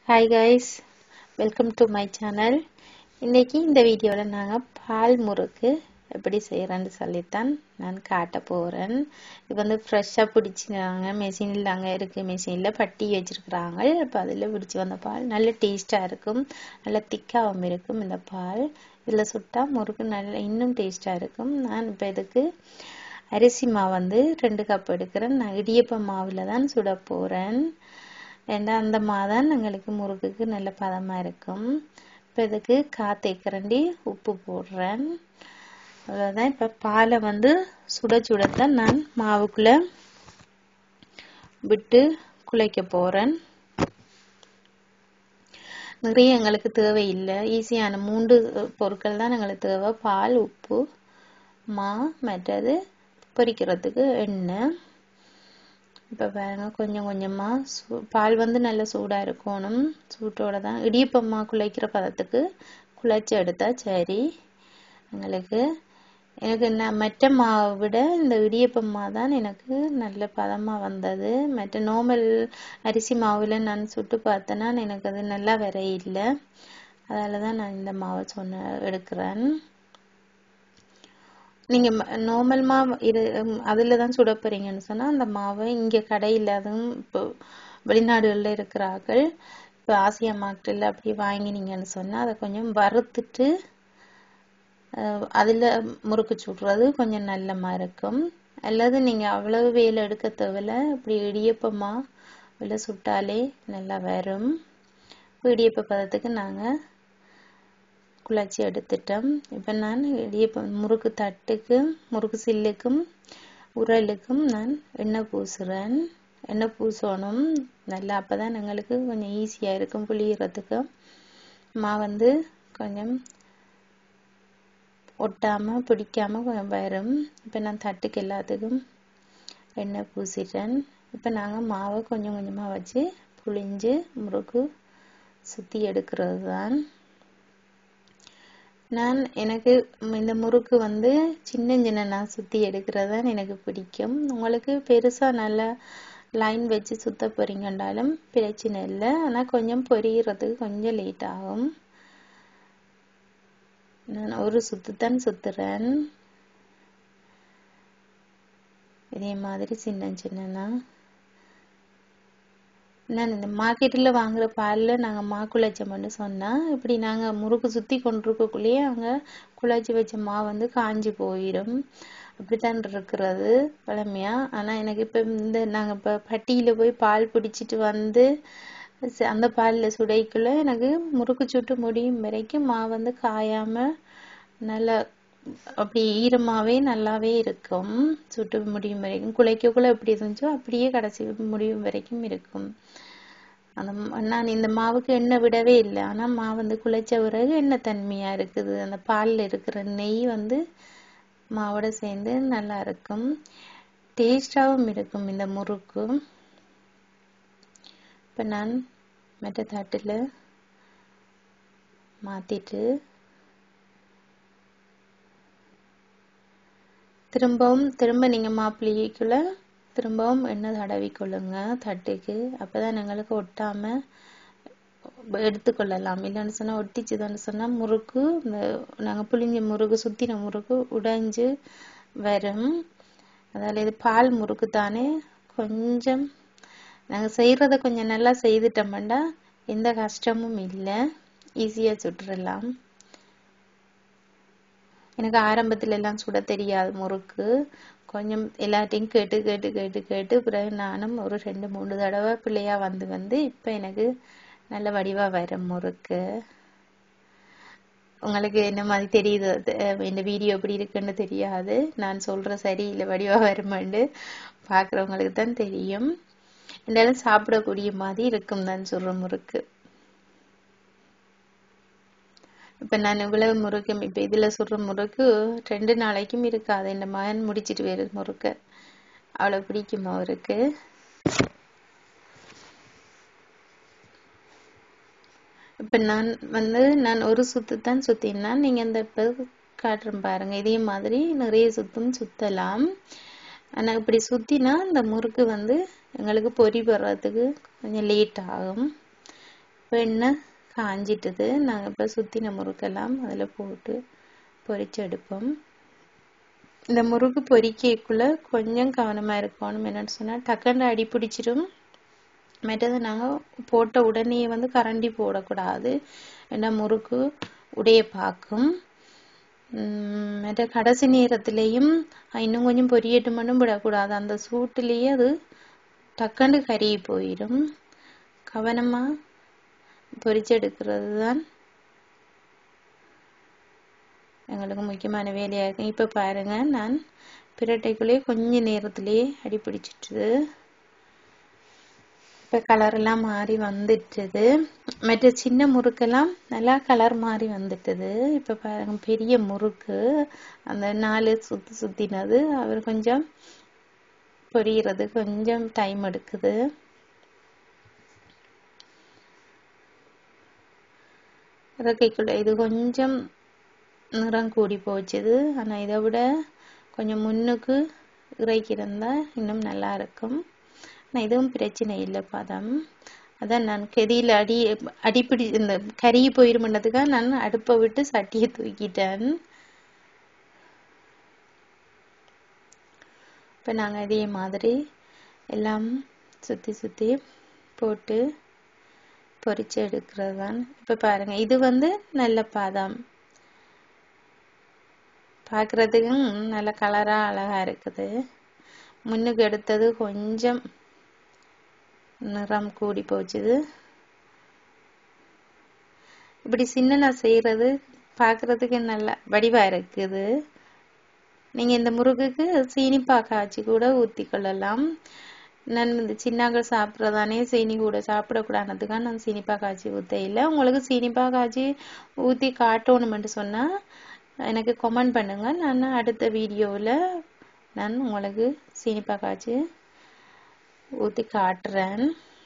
hi guys welcome to my channel இன்றைக்கி இந்த வீடியோவில் நாங்கள் பால் முறுக்கு எப்படி செய்கிறேன்னு சொல்லித்தான் நான் காட்ட போகிறேன் இது வந்து ஃப்ரெஷ்ஷாக பிடிச்சிக்கிறாங்க மெஷினில் அங்கே இருக்குது மெஷினில் பட்டி வச்சுருக்குறாங்க இப்போ அதில் பிடிச்சி வந்த பால் நல்ல டேஸ்ட்டாக இருக்கும் நல்ல திக்காகவும் இருக்கும் இந்த பால் இதில் சுட்டால் முறுக்கு நல்ல இன்னும் டேஸ்ட்டாக இருக்கும் நான் இப்போ இதுக்கு அரிசி மாவு வந்து ரெண்டு கப் எடுக்கிறேன் நான் இடியப்ப மாவில் தான் சுட போகிறேன் ஏன்னா அந்த மாதான் எங்களுக்கு முறுக்குக்கு நல்ல பதமாக இருக்கும் இப்போ இதுக்கு காத்தேக்கரண்டி உப்பு போடுறேன் அவ்வளோதான் இப்போ பாலை வந்து சுட சுடத்தான் நான் மாவுக்குள்ளே விட்டு குழைக்க போகிறேன் நிறைய எங்களுக்கு தேவையில்லை ஈஸியான மூன்று பொருட்கள் தான் எங்களுக்கு தேவை பால் உப்பு மா மற்றது பொரிக்கிறதுக்கு எண்ணெய் இப்போ பாருங்க கொஞ்சம் கொஞ்சமாக சூ பால் வந்து நல்ல சூடாக இருக்கணும் சூட்டோட தான் இடியப்பம்மா குழைக்கிற பதத்துக்கு குழைச்சி எடுத்தால் சரி எங்களுக்கு எனக்கு நான் மற்ற மாவை விட இந்த இடியப்பம்மா தான் எனக்கு நல்ல பதமாக வந்தது மற்ற நார்மல் அரிசி மாவில் நான் சுட்டு பார்த்தேன்னா எனக்கு அது நல்லா வர இல்லை அதால் தான் நான் இந்த மாவை சொன்ன எடுக்கிறேன் நீங்கள் நார்மல் மாவு இது அதில் தான் சுட போகிறீங்கன்னு சொன்னால் அந்த மாவை இங்கே கடையில் அதுவும் இப்போ வெளிநாடுகளில் இருக்கிறார்கள் இப்போ ஆசியா மார்க்கெட்டில் அப்படி வாங்கினீங்கன்னு சொன்னால் அதை கொஞ்சம் வறுத்துட்டு அதில் முறுக்கு சுடுறது கொஞ்சம் நல்லமாக இருக்கும் அல்லது நீங்கள் அவ்வளவு வேலை எடுக்க தேவையில்ல இப்படி இடியப்பமா இல்லை சுட்டாலே நல்லா வரும் இடியப்ப பதத்துக்கு நாங்கள் குழச்சி எடுத்துட்டோம் இப்போ நான் இடியப்பம் முறுக்கு தட்டுக்கு முறுக்கு சில்லுக்கும் உரலுக்கும் நான் எண்ணெய் பூசுகிறேன் எண்ணெய் பூசணும் நல்லா அப்போ தான் எங்களுக்கு கொஞ்சம் ஈஸியாக இருக்கும் புளியறதுக்கு மா வந்து கொஞ்சம் ஒட்டாமல் பிடிக்காமல் கொஞ்சம் வரும் இப்போ நான் தட்டுக்கு எல்லாத்துக்கும் எண்ணெய் பூசிட்டேன் இப்போ நாங்கள் மாவை கொஞ்சம் கொஞ்சமாக வச்சு புளிஞ்சு முறுக்கு சுற்றி எடுக்கிறது தான் நான் எனக்கு இந்த முறுக்கு வந்து சின்ன சின்ன நான் சுற்றி எடுக்கிறது தான் எனக்கு பிடிக்கும் உங்களுக்கு பெருசாக நல்லா லைன் வச்சு சுத்த போறீங்கன்றாலும் பிரச்சனை இல்லை ஆனால் கொஞ்சம் பொரிகிறதுக்கு கொஞ்சம் லேட் ஆகும் நான் ஒரு சுத்து தான் சுத்துறேன் இதே மாதிரி சின்ன சின்னனா நான் இந்த மார்க்கெட்டில் வாங்குற பாலில் நாங்கள் மா குழச்சோம்னு சொன்னால் இப்படி நாங்கள் முறுக்கு சுற்றி கொண்டிருக்கக்குள்ளேயே அங்கே குழச்சி வச்ச மா வந்து காஞ்சி போயிடும் அப்படித்தான் இருக்கிறது பழமையாக ஆனால் எனக்கு இப்போ இந்த நாங்கள் இப்போ பட்டியில் போய் பால் பிடிச்சிட்டு வந்து அந்த பாலில் சுடைக்குள்ள எனக்கு முறுக்கு சுட்டு முடியும் வரைக்கும் மா வந்து காயாமல் நல்லா அப்படி ஈரமாகவே நல்லாவே இருக்கும் சுட்டு முடியும் வரைக்கும் குழைக்கக்குள்ள எப்படி இருந்துச்சோ அப்படியே கடைசி முடியும் வரைக்கும் இருக்கும் அந்த நான் இந்த மாவுக்கு எண்ணெய் விடவே இல்லை ஆனால் மா வந்து குழைச்ச பிறகு எண்ணெய் தன்மையாக இருக்குது அந்த பாலில் இருக்கிற நெய் வந்து மாவோட சேர்ந்து நல்லா இருக்கும் டேஸ்டாகவும் இருக்கும் இந்த முறுக்கு இப்போ நான் மற்ற தட்டில் மாற்றிட்டு திரும்பவும் திரும்ப நீங்கள் மாப்பிள்ளைக்குள்ள திரும்பவும் எண்ணெய் தடவி கொள்ளுங்க தட்டுக்கு அப்போ தான் எங்களுக்கு ஒட்டாமல் எடுத்துக்கொள்ளலாம் இல்லைன்னு சொன்னால் ஒட்டிச்சுதான்னு சொன்னால் முறுக்கு இந்த நாங்கள் புளிஞ்ச முறுக்கு சுற்றின முறுக்கு உடைஞ்சு வரும் அதால் இது பால் முறுக்கு தானே கொஞ்சம் நாங்கள் செய்கிறத கொஞ்சம் நல்லா செய்துட்டோம்னா எந்த கஷ்டமும் இல்லை ஈஸியாக சுட்டுடலாம் எனக்கு ஆரம்பத்துல எல்லாம் சுட தெரியாது முறுக்கு கொஞ்சம் எல்லாத்தையும் கேட்டு கேட்டு கேட்டு கேட்டு பிறகு நானும் ஒரு ரெண்டு மூணு தடவை பிள்ளையா வந்து வந்து இப்போ எனக்கு நல்ல வடிவா வரும் முறுக்கு உங்களுக்கு என்ன மாதிரி தெரியுது இந்த வீடியோ எப்படி இருக்குன்னு தெரியாது நான் சொல்ற சரி இல்லை வடிவா வருமாண்டு பார்க்குறவங்களுக்கு தான் தெரியும் இருந்தாலும் சாப்பிடக்கூடிய மாதிரி இருக்கும் தான் சொல்ற முறுக்கு இப்போ நான் இவ்வளவு முறுக்கு இப்போ இதில் சுடுற முறுக்கு ரெண்டு நாளைக்கும் இருக்காது இந்த மகன் முடிச்சிட்டு வேறு முறுக்கு அவ்வளோ பிடிக்குமா அவருக்கு இப்போ நான் வந்து நான் ஒரு சுத்து தான் சுற்றினா நீங்கள் இந்த இப்போ காட்டுறேன் பாருங்க இதே மாதிரி நிறைய சுத்தும் சுத்தலாம் ஆனால் இப்படி சுற்றினா இந்த முறுக்கு வந்து எங்களுக்கு பொறி வர்றதுக்கு கொஞ்சம் லேட் ஆகும் இப்போ எண்ணெய் காஞ்சிட்டது நாங்கள் இப்போ சுற்றின முறுக்கெல்லாம் அதில் போட்டு பொரிச்சு எடுப்போம் இந்த முறுக்கு பொரிக்கக்குள்ள கொஞ்சம் கவனமாக இருக்கணும் என்னன்னு சொன்னால் டக்குன்னு அடி பிடிச்சிடும் மற்றது நாங்கள் போட்ட உடனே வந்து கரண்டி போடக்கூடாது ஏன்னா முறுக்கு உடைய பார்க்கும் மற்ற கடைசி நேரத்திலையும் இன்னும் கொஞ்சம் பொரியட்டுமனும் விடக்கூடாது அந்த சூட்டுலேயே அது டக்குன்னு கருகி போயிடும் கவனமாக பொரிச்செடுக்கிறது தான் எங்களுக்கு முக்கியமான வேலையாக இருக்கு இப்போ பாருங்க நான் பிரட்டைக்குள்ளேயே கொஞ்ச நேரத்திலேயே அடி பிடிச்சிட்டுது இப்போ கலரெல்லாம் மாறி வந்துட்டுது மற்ற சின்ன முறுக்கெல்லாம் நல்லா கலர் மாறி வந்துட்டுது இப்போ பாருங்க பெரிய முறுக்கு அந்த நாலு சுற்றி சுற்றினது அவர் கொஞ்சம் பொரியிறது கொஞ்சம் டைம் எடுக்குது இறக்கைக்குள்ள இது கொஞ்சம் நிறம் கூடி போச்சுது ஆனால் இதை விட கொஞ்சம் முன்னுக்கு இறக்கியிருந்தா இன்னும் நல்லா இருக்கும் ஆனால் இதுவும் பிரச்சனை இல்லை பதம் அதான் நான் கெதியில் அடி அடிப்பிடி இந்த கருகி போயிருமன்றதுக்காக நான் அடுப்பை விட்டு சட்டியை தூக்கிட்டேன் இப்போ நாங்கள் இதே மாதிரி எல்லாம் சுற்றி சுற்றி போட்டு பொரிச்சு எடுக்கிறது தான் இப்போ பாருங்க இது வந்து நல்ல பாதாம் பார்க்குறதுக்கும் நல்ல கலராக அழகாக இருக்குது முன்னுக்கு எடுத்தது கொஞ்சம் நிறம் கூடி போச்சுது இப்படி சின்ன செய்கிறது பார்க்குறதுக்கு நல்ல வடிவாக இருக்குது நீங்கள் இந்த முருகுக்கு சீனிப்பா காய்ச்சி கூட ஊற்றி கொள்ளலாம் நான் இந்த சின்னாக்கள் சாப்பிட்றதானே சீனி கூட சாப்பிடக்கூடாதுக்காக நான் சீனிப்பா காய்ச்சி ஊற்ற இல்லை உங்களுக்கு சீனிப்பா காய்ச்சி ஊற்றி காட்டணுமென்று சொன்னால் எனக்கு கமெண்ட் பண்ணுங்க நான் அடுத்த வீடியோவில் நான் உங்களுக்கு சீனிப்பா காய்ச்சி ஊற்றி காட்டுறேன்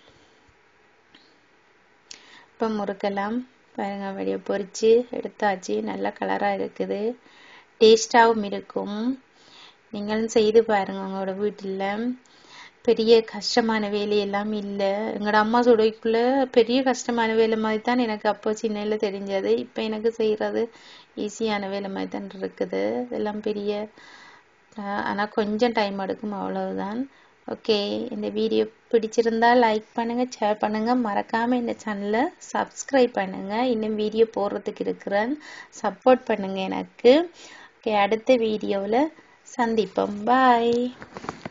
இப்போ முறுக்கெல்லாம் பாருங்க வெளியே பொரிச்சு எடுத்தாச்சு நல்ல கலராக இருக்குது டேஸ்டாகவும் இருக்கும் நீங்களும் செய்து பாருங்க உங்களோட வீட்டில் பெரிய கஷ்டமான வேலையெல்லாம் இல்லை எங்களோட அம்மா சுடைக்குள்ள பெரிய கஷ்டமான வேலை மாதிரி தான் எனக்கு அப்போ சின்னையில் தெரிஞ்சது இப்போ எனக்கு செய்கிறது ஈஸியான வேலை மாதிரி தான் இருக்குது இதெல்லாம் பெரிய ஆனால் கொஞ்சம் டைம் எடுக்கும் அவ்வளவுதான் ஓகே இந்த வீடியோ பிடிச்சிருந்தா லைக் பண்ணுங்க ஷேர் பண்ணுங்க மறக்காம இந்த சேனலை சப்ஸ்கிரைப் பண்ணுங்க இன்னும் வீடியோ போடுறதுக்கு இருக்கிறேன் சப்போர்ட் பண்ணுங்க எனக்கு ஓகே அடுத்த வீடியோவில் சந்திப்போம் பாய்